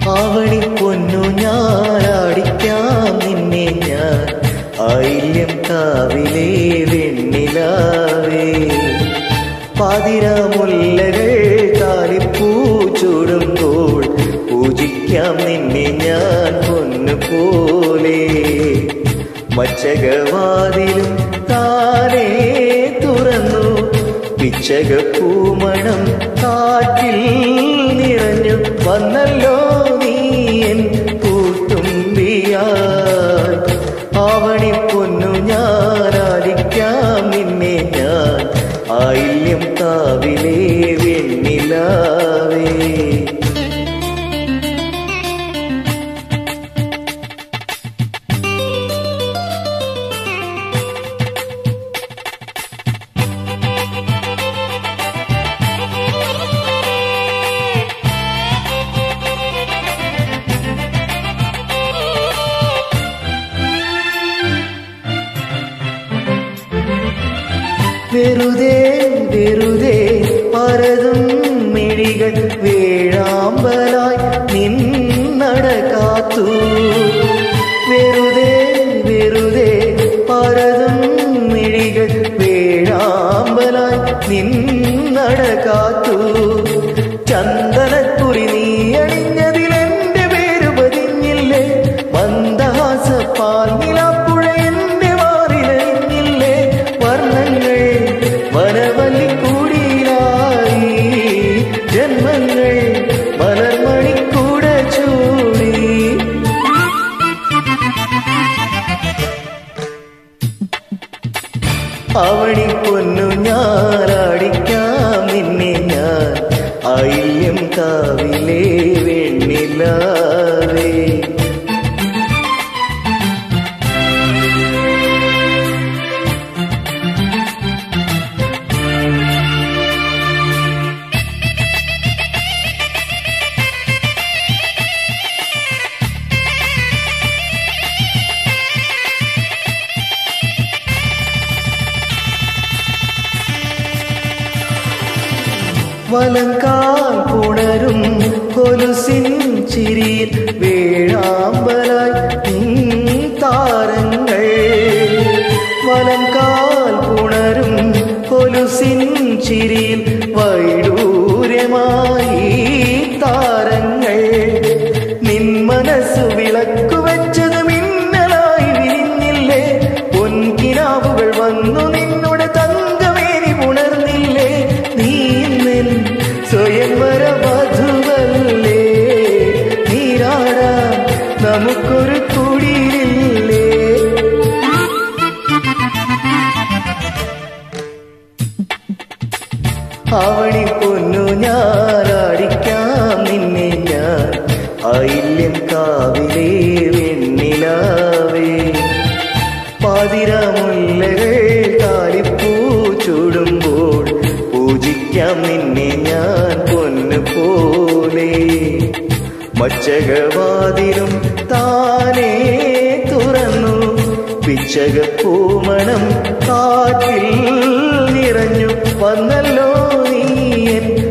ആവണി പൊന്നു ഞാനാടിക്കാം നിന്നെ ഞാൻ ആയില്യം കാവിലെ വെണ്ണിലാവേ പാതിരാമുല്ലകൾ താലിപ്പൂ ചൂടുമ്പോൾ പൂജിക്കാം നിന്നെ ഞാൻ പൊന്നു പോലെ മച്ചകവാതിലും താനേ തുറന്നു പിച്ചക പൂമണം കാറ്റിൽ നിറഞ്ഞു വന്നല്ലോ നീ എൻ പൂത്തുമ്പിയായി ആവണി പൊന്നു ഞാനാടിക്കാം നിന്നെ ഞാൻ ആയില്യം കാവിലെ വെണ്ണിലാവേ വെറുതെ വെറുതെ പരതും മിഴികൾ വേഴാമ്പലായി നിന്നട കാത്തു വെറുതെ വെറുതെ പരതും മിഴികൾ വേഴാമ്പലായി നിന്നട കാത്തു ചന്ദനക്കുറി നീ അണിഞ്ഞതിൽ എന്റെ പേര് പതിഞ്ഞില്ലേ മന്ദഹാസ പാൽ നിലാപ്പുഴ എന്റെ മാറിലറിഞ്ഞില്ലേ വർണ്ണങ്ങൾ വനവല്ലി കൂടിയിലായി ജന്മങ്ങൾ മലർമണിക്കൂട ചൂടി അവണി പൊന്നു ഞാനാടിക്കാം നിന്നെ ഞാൻ ആയില്യം കാവിലെ വെണ്ണിലാവേ വലങ്കാൽ പുണരും കൊലുസിൻ ചിരിയിൽ വേഴാമ്പലായി നിൻ താരങ്ങൾ വലങ്കാൽ പുണരും കൊലുസിൻ ചിരിയിൽ വൈഡൂര്യമായി താരങ്ങൾ നിൻ മനസ്സു വിളക്കു വെച്ചത് മിന്നലായി വിരിഞ്ഞില്ലേ പൊൻകിനാവുകൾ വന്നു നിന്നുടെ തങ്കമേനി ഉണർന്നില്ലേ നീ നിൻ സ്വയംവര വധുവല്ലേ നീരാടാ നമുക്കൊരു കുടിയില്ലേ അവണി പൊന്നു ഞാനാടിക്കാം നിന്നെ ഞാൻ ആയില്യം കാവിലെ വെണ്ണിലാവേ പാതിരാമുല്ലകൾ കാലിപ്പൂ ചൂടുമ്പോൾ പൂജിക്കാം നിന്നെ ഞാൻ പൊന്നു പോലെ മച്ചകവാതിലും താനേ തുറന്നു പിച്ചക പൂമണം കാറ്റിൽ നിറഞ്ഞു വന്നല്ലോ നീ എൻ